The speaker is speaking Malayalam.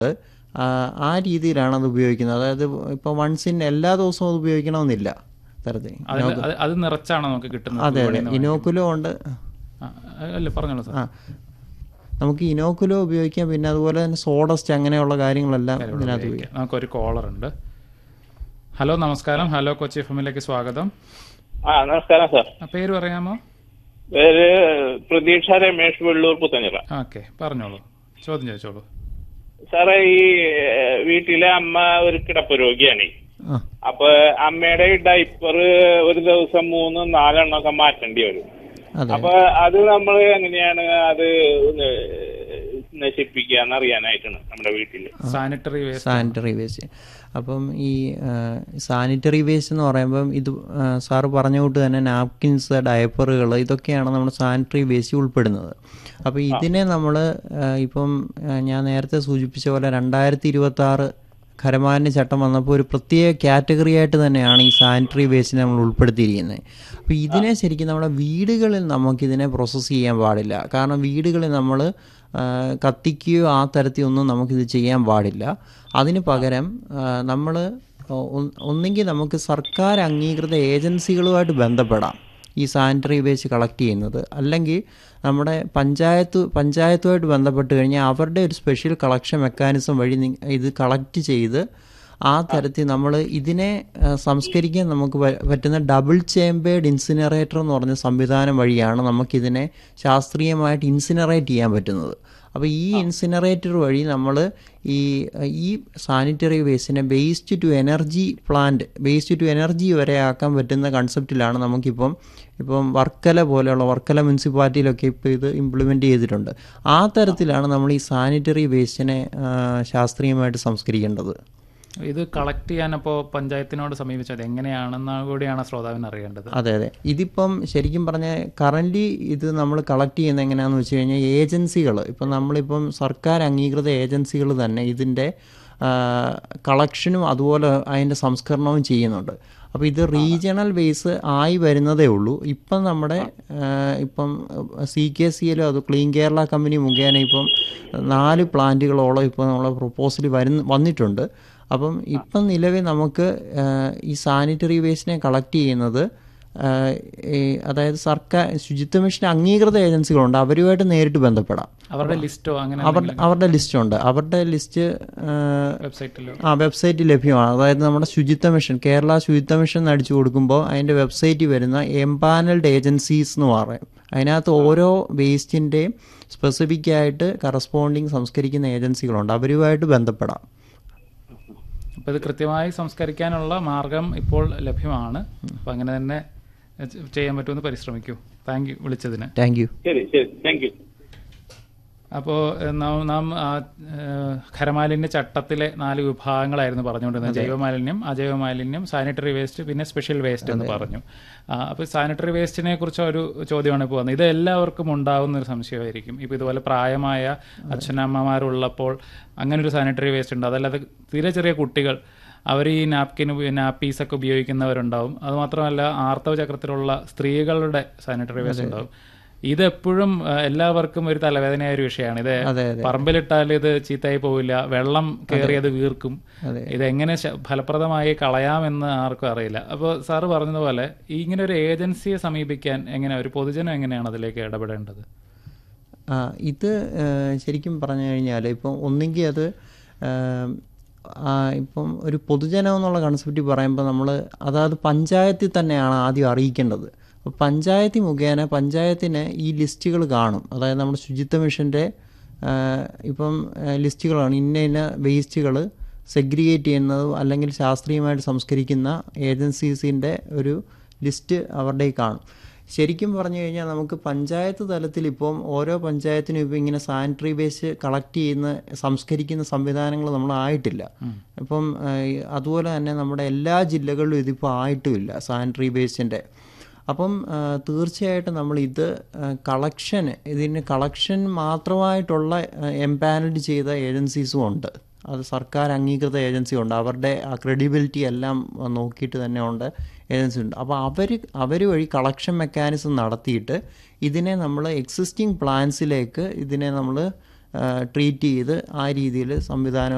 ആ, ആ രീതിയിലാണ് അത് ഉപയോഗിക്കുന്നത് അതായത് ഇപ്പോൾ വൺസ് ഇൻ എല്ലാ ദിവസവും അത് ഉപയോഗിക്കണമെന്നില്ല തരത്തിൽ അതിൽ അത് അത് നിറച്ചാണോ നമുക്ക് കിട്ടുന്നത് അതെ അതെ പുതുവടിയിൽ നിന്ന് ഇനോക്കുലോ ഉണ്ട് ആ, അല്ല പറഞ്ഞോളൂ സാർ ആ നമുക്ക് ഇനോക്കുലോ ഉപയോഗിക്കാം പിന്നെ അതുപോലെ തന്നെ സോഡസ്റ്റ് അങ്ങനെയുള്ള കാര്യങ്ങളെല്ലാം ഇതിനകത്ത് ഉപയോഗിക്കാം നമുക്കൊരു കോളർ ഉണ്ട് ഹലോ നമസ്കാരം ഹലോ കൊച്ചി എഫിലേക്ക് സ്വാഗതം ആ നമസ്കാരം സാർ ആ, പേര് പറയാമോ പേര് പ്രതീക്ഷ രമേഷ് വെള്ളൂർ പുത്തഞ്ഞിറ ഓക്കെ പറഞ്ഞോളൂ ചോദ്യം ചോദിച്ചോളൂ സാറേ ഈ ഏഹ്, വീട്ടിലെ അമ്മ ഒരു കിടപ്പ് രോഗിയാണ് ആ അപ്പൊ അമ്മയുടെ ഡൈപ്പർ ഒരു ദിവസം മൂന്ന് നാലെണ്ണം ഒക്കെ മാറ്റേണ്ടി വരും അതെ അപ്പൊ അത് നമ്മൾ എങ്ങനെയാണ് അത് നശിപ്പിക്കുക എന്നറിയാനായിട്ടാണ് നമ്മുടെ വീട്ടില് സാനിറ്ററി വേസ്റ്റ് സാനിറ്ററി വേസ്റ്റ് അപ്പം ഈ സാനിറ്ററി വേസ്റ്റ് എന്ന് പറയുമ്പം ഇത് ആ, സാറ് പറഞ്ഞ കൂട്ട് തന്നെ നാപ്കിൻസ് ഡയപ്പറുകൾ ഇതൊക്കെയാണ് നമ്മുടെ സാനിറ്ററി വേസ്റ്റ് ഉൾപ്പെടുന്നത് അപ്പോൾ ഇതിനെ നമ്മൾ ഇപ്പം ആ, ഞാൻ നേരത്തെ സൂചിപ്പിച്ച പോലെ രണ്ടായിരത്തി ഇരുപത്തി ആറ് ഖരമാലിന്യ ചട്ടം വന്നപ്പോൾ ഒരു പ്രത്യേക കാറ്റഗറി ആയിട്ട് തന്നെയാണ് ഈ സാനിറ്ററി വേസ്റ്റിനെ നമ്മൾ ഉൾപ്പെടുത്തിയിരിക്കുന്നത് അപ്പോൾ ഇതിനെ ശരിക്കും നമ്മുടെ വീടുകളിൽ നമുക്കിതിനെ പ്രോസസ്സ് ചെയ്യാൻ പാടില്ല കാരണം വീടുകളിൽ നമ്മൾ കത്തിക്കുകയോ ആ തരത്തിലൊന്നും നമുക്കിത് ചെയ്യാൻ പാടില്ല അതിന് പകരം നമ്മൾ ഒന്നെങ്കിൽ നമുക്ക് സർക്കാർ അംഗീകൃത ഏജൻസികളുമായിട്ട് ബന്ധപ്പെടാം ഈ സാനിറ്ററി വേസ്റ്റ് കളക്ട് ചെയ്യുന്നത് അല്ലെങ്കിൽ നമ്മുടെ പഞ്ചായത്ത് പഞ്ചായത്തുമായിട്ട് ബന്ധപ്പെട്ട് കഴിഞ്ഞാൽ അവരുടെ ഒരു സ്പെഷ്യൽ കളക്ഷൻ മെക്കാനിസം വഴി നി- ഇത് കളക്ട് ചെയ്ത് ആ തരത്തിൽ നമ്മൾ ഇതിനെ ആ, സംസ്കരിക്കാൻ നമുക്ക് പ- പറ്റുന്ന ഡബിൾ ചേമ്പേർഡ് ഇൻസിനറേറ്റർ എന്ന് പറഞ്ഞ സംവിധാനം വഴിയാണ് നമുക്കിതിനെ ശാസ്ത്രീയമായിട്ട് ഇൻസിനറേറ്റ് ചെയ്യാൻ പറ്റുന്നത് അപ്പോൾ ഈ ഇൻസിനറേറ്റർ വഴി നമ്മൾ ഈ ഈ സാനിറ്ററി വേസ്റ്റിനെ waste to energy plant waste to energy വരെ ആക്കാൻ പറ്റുന്ന കൺസെപ്റ്റിലാണ് നമുക്കിപ്പം ഇപ്പം വർക്കല പോലെയുള്ള വർക്കല മുനിസിപ്പാലിറ്റിയിലൊക്കെ ഇപ്പോൾ ഇത് ഇംപ്ലിമെൻ്റ് ചെയ്തിട്ടുണ്ട് ആ തരത്തിലാണ് നമ്മൾ ഈ സാനിറ്ററി വേസ്റ്റിനെ ആ, ശാസ്ത്രീയമായിട്ട് സംസ്കരിക്കേണ്ടത് ഇത് കളക്ട് ചെയ്യാനപ്പോൾ പഞ്ചായത്തിനോട് സമീപിച്ചത് എങ്ങനെയാണെന്ന് കൂടിയാണ് ശ്രോതാവിന് അറിയേണ്ടത് അതെ അതെ ഇതിപ്പം ശരിക്കും പറഞ്ഞാൽ കറൻ്റ് ഇത് നമ്മൾ കളക്ട് ചെയ്യുന്നത് എങ്ങനെയാണെന്ന് വെച്ച് കഴിഞ്ഞാൽ ഏജൻസികൾ ഇപ്പം നമ്മളിപ്പം സർക്കാർ അംഗീകൃത ഏജൻസികൾ തന്നെ ഇതിൻ്റെ കളക്ഷനും അതുപോലെ അതിൻ്റെ സംസ്കരണവും ചെയ്യുന്നുണ്ട് അപ്പോൾ ഇത് റീജിയണൽ ബേസ് ആയി വരുന്നതേ ഉള്ളൂ ഇപ്പം നമ്മുടെ ആ, ഇപ്പം സി കെ സിയിലോ അത് ക്ലീൻ കേരള കമ്പനി മുഖേന ഇപ്പം നാല് പ്ലാന്റുകളോളം ഇപ്പോൾ നമ്മളെ പ്രൊപ്പോസൽ വരുന്ന വന്നിട്ടുണ്ട് അപ്പം ഇപ്പം നിലവിൽ നമുക്ക് ആ, ഈ സാനിറ്ററി വേസ്റ്റിനെ കളക്ട് ചെയ്യുന്നത് ആ, ഈ അതായത് സർക്കാർ ശുചിത്വ മിഷൻ അംഗീകൃത ഏജൻസികളുണ്ട് അവരുമായിട്ട് നേരിട്ട് ബന്ധപ്പെടാം അവരുടെ ലിസ്റ്റോ അങ്ങനെ അവരുടെ അവരുടെ ലിസ്റ്റുണ്ട് അവരുടെ ലിസ്റ്റ് വെബ്സൈറ്റിലോ ആ വെബ്സൈറ്റ് ലഭ്യമാണ് അതായത് നമ്മുടെ ശുചിത്വ മിഷൻ കേരള ശുചിത്വ മിഷൻ അടിച്ചു കൊടുക്കുമ്പോൾ അതിൻ്റെ വെബ്സൈറ്റിൽ വരുന്ന എംപാനൽഡ് ഏജൻസീസ് എന്ന് പറയും അതിനകത്ത് ഓരോ വേസ്റ്റിൻ്റെയും സ്പെസിഫിക് ആയിട്ട് കറസ്പോണ്ടിങ് സംസ്കരിക്കുന്ന ഏജൻസികളുണ്ട് അവരുമായിട്ട് ബന്ധപ്പെടാം അപ്പോൾ ഇത് കൃത്യമായി സംസ്കരിക്കാനുള്ള മാർഗം ഇപ്പോൾ ലഭ്യമാണ് അപ്പോൾ അങ്ങനെ തന്നെ ചെ- ചെയ്യാൻ പറ്റുമെന്ന് പരിശ്രമിക്കൂ താങ്ക് യു വിളിച്ചതിന് താങ്ക് യു ശരി ശരി താങ്ക് യു അപ്പോൾ നാം നാം ആ, ഏഹ്, ഖരമാലിന്യ ചട്ടത്തിലെ നാല് വിഭാഗങ്ങളായിരുന്നു പറഞ്ഞുകൊണ്ടിരുന്നത് ജൈവമാലിന്യം അജൈവമാലിന്യം സാനിറ്ററി വേസ്റ്റ് പിന്നെ സ്പെഷ്യൽ വേസ്റ്റ് എന്ന് പറഞ്ഞു അപ്പോൾ സാനിറ്ററി വേസ്റ്റിനെ കുറിച്ച് ഒരു ചോദ്യമാണ് ഇപ്പോൾ വന്നത് ഇത് എല്ലാവർക്കും ഉണ്ടാകുന്ന ഒരു സംശയമായിരിക്കും ഇപ്പോൾ ഇതുപോലെ പ്രായമായ അച്ഛനമ്മമാരുള്ളപ്പോൾ അങ്ങനെ ഒരു സാനിറ്ററി വേസ്റ്റ് ഉണ്ട് അതല്ലാതെ തീരെ ചെറിയ കുട്ടികൾ അവർ ഈ നാപ്കിൻ നാപ്പീസ് ഒക്കെ ഉപയോഗിക്കുന്നവരുണ്ടാവും അതുമാത്രമല്ല ആർത്തവ ചക്രത്തിലുള്ള സ്ത്രീകളുടെ സാനിറ്ററി വേസ്റ്റ് ഉണ്ടാവും ഇതെപ്പോഴും ആ, എല്ലാവർക്കും ഒരു തലവേദനയായ ഒരു വിഷയമാണ് ഇത് അതെ അതെ പറമ്പിലിട്ടാൽ ഇത് ചീത്തയായി പോവില്ല വെള്ളം കയറിയത് വീർക്കും അതെ. ഇതെങ്ങനെ ശ- ഫലപ്രദമായി കളയാമെന്ന് ആർക്കും അറിയില്ല അപ്പോൾ സാറ് പറഞ്ഞതുപോലെ ഈ ഇങ്ങനെ ഒരു ഏജൻസിയെ സമീപിക്കാൻ എങ്ങനെ ഒരു പൊതുജനം എങ്ങനെയാണ് അതിലേക്ക് ഇടപെടേണ്ടത് ആ, ഇത് ആ, ശരിക്കും പറഞ്ഞു കഴിഞ്ഞാൽ ഇപ്പം ഒന്നെങ്കിൽ അത് ആ, ആ, ഇപ്പം ഒരു പൊതുജനം എന്നുള്ള കൺസെപ്റ്റ് പറയുമ്പോൾ നമ്മൾ അതായത് പഞ്ചായത്തിൽ തന്നെയാണ് ആദ്യം അറിയിക്കേണ്ടത് അപ്പോൾ പഞ്ചായത്ത് മുഖേന പഞ്ചായത്തിന് ഈ ലിസ്റ്റുകൾ കാണും അതായത് നമ്മുടെ ശുചിത്വ മിഷൻ്റെ ആ, ഇപ്പം ആ, ലിസ്റ്റുകളാണ് ഇന്ന ഇന്ന വേസ്റ്റുകൾ സെഗ്രിഗേറ്റ് ചെയ്യുന്നതും അല്ലെങ്കിൽ ശാസ്ത്രീയമായിട്ട് സംസ്കരിക്കുന്ന ഏജൻസീസിൻ്റെ ഒരു ലിസ്റ്റ് അവരുടെ കയ്യിൽ കാണും ശരിക്കും പറഞ്ഞു കഴിഞ്ഞാൽ നമുക്ക് പഞ്ചായത്ത് തലത്തിൽ ഇപ്പം ഓരോ പഞ്ചായത്തിനും ഇപ്പം ഇങ്ങനെ സാനിറ്ററി വേസ്റ്റ് കളക്ട് ചെയ്യുന്ന സംസ്കരിക്കുന്ന സംവിധാനങ്ങൾ നമ്മൾ ആയിട്ടില്ല ഇപ്പം ആ, ഈ അതുപോലെ തന്നെ നമ്മുടെ എല്ലാ ജില്ലകളിലും ഇതിപ്പോൾ ആയിട്ടുമില്ല സാനിറ്ററി വേസ്റ്റിൻ്റെ അപ്പം ആ, തീർച്ചയായിട്ടും നമ്മൾ ഇത് കളക്ഷൻ ഇതിന് കളക്ഷൻ മാത്രമായിട്ടുള്ള എംപാനൽഡ് ചെയ്ത ഏജൻസീസും ഉണ്ട് അത് സർക്കാർ അംഗീകൃത ഏജൻസി ഉണ്ട് അവരുടെ ക്രെഡിബിലിറ്റി എല്ലാം നോക്കിയിട്ട് തന്നെ ഉണ്ട് ഏജൻസി ഉണ്ട് അപ്പോൾ അവർ അവർ വഴി കളക്ഷൻ മെക്കാനിസം നടത്തിയിട്ട് ഇതിനെ നമ്മൾ എക്സിസ്റ്റിംഗ് പ്ലാൻസിലേക്ക് ഇതിനെ നമ്മൾ ട്രീറ്റ് ചെയ്ത് ആ രീതിയിൽ സംവിധാനം